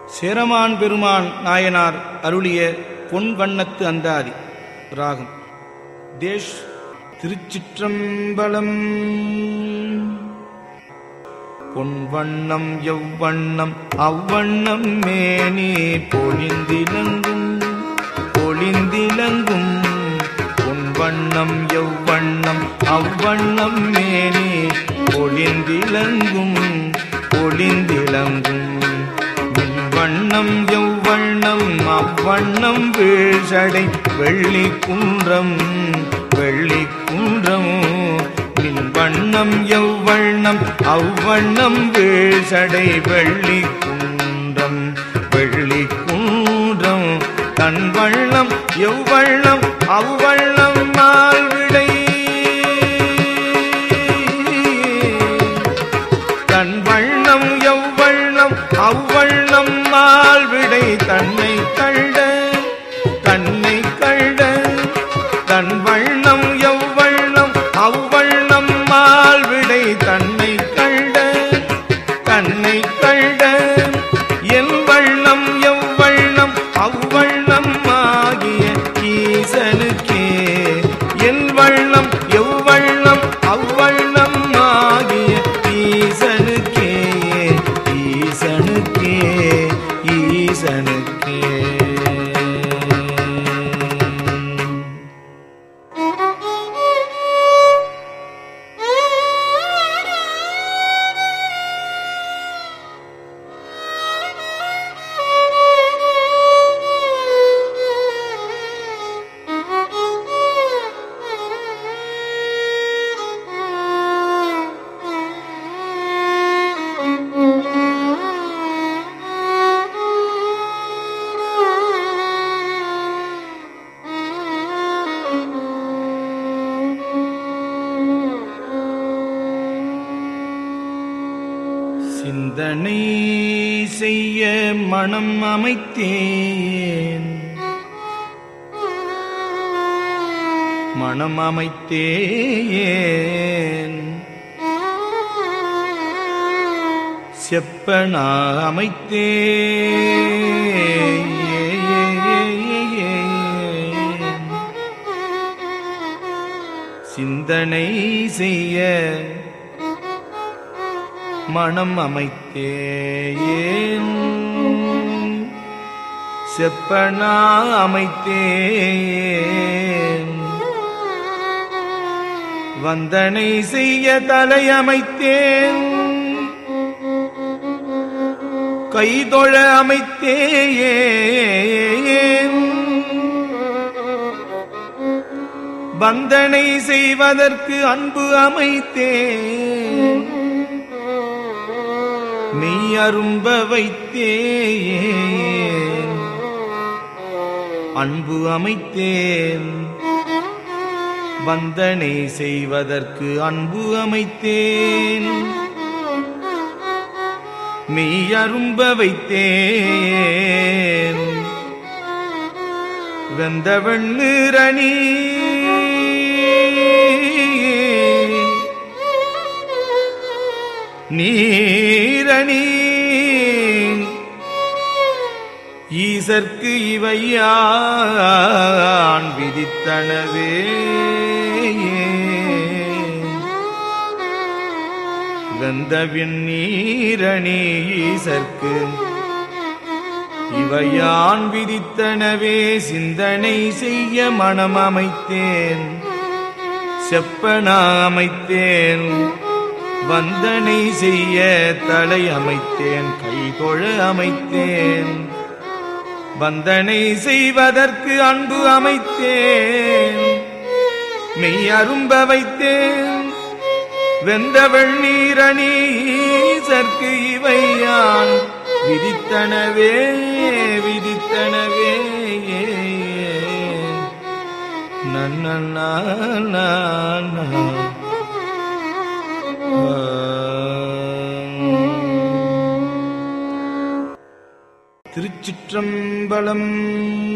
சேரமான் பெருமான் நாயனார் அருளிய பொன் வண்ணத்து அந்தாதி ராகம் தேஷ் திருச்சிற்றம்பலம் பொன் வண்ணம் எவ்வண்ணம் அவ்வண்ணம் மேனி பொழிந்திலங்கும் பொழிந்திலங்கும் பொன் வண்ணம் எவ்வண்ணம் அவ்வண்ணம் மேனி பொழிந்திலங்கும் பொழிந்திலங்கும் வண்ணம் எவ்வண்ணம் அவ்வண்ணம் வீழ்சடை வெள்ளி குன்றம் வெள்ளி குன்றம் மின் வண்ணம் எவ்வண்ணம் அவ்வண்ணம் வீழ்சடை வெள்ளி குன்றம் வெள்ளி குன்றம் தன் வண்ணம் எவ்வண்ணம் அவ்வண்ணம் மால்விடை தன் வண்ணம் எவ்வண்ணம் அவ்வண்ணம் மால்விடை தன்னை கண்ட தன்னை கண்ட தன் வண்ணம் எவ்வண்ணம் அவ்வண்ணம் மால்விடை தன்னை கண்ட தன்னை கண்ட என் வண்ணம் எவ்வண்ணம் அவ்வண்ணம் ஆகிய ஈசனுக்கே என் வண்ணம் எவ்வண்ணம் அவ்வண்ணம் ஆகிய ஈசனுக்கே ஈசனுக்கே ஈசனுக்கே சிந்தனை செய்ய மனம் அமைத்தேன் மனம் அமைத்தேன் செப்பனா அமைத்தேன் சிந்தனை செய்ய மனம் அமைத்தேன் செப்பனா அமைத்தேன் வந்தனை செய்ய தலை அமைத்தேன் கைதொழ அமைத்தேன் வந்தனை செய்வதற்கு அன்பு அமைத்தேன் மெய் அரும்ப வைத்தேன் அன்பு அமைத்தேன் வந்தனை செய்வதற்கு அன்பு அமைத்தேன் மெய் அரும்ப வைத்தேன் வெந்த வெண்ணிரணி நீரணி ஈசர்க்கு இவையான் விதித்தனவே வெந்தவின் நீரணி ஈசர்க்கு இவையான் விதித்தனவே சிந்தனை செய்ய மனம் அமைத்தேன் செப்பனா அமைத்தேன் வந்தனை செய்ய தலை அமைத்தேன் கைதொழ அமைத்தேன் வந்தனை செய்வதற்கு அன்பு அமைத்தேன் மெய் அரும்ப வைத்தேன் வெந்த வெண்ணீரணி சற்கு இவையான் விதித்தனவே விதித்தனவே நன்ன திருச்சிற்றம்பலம்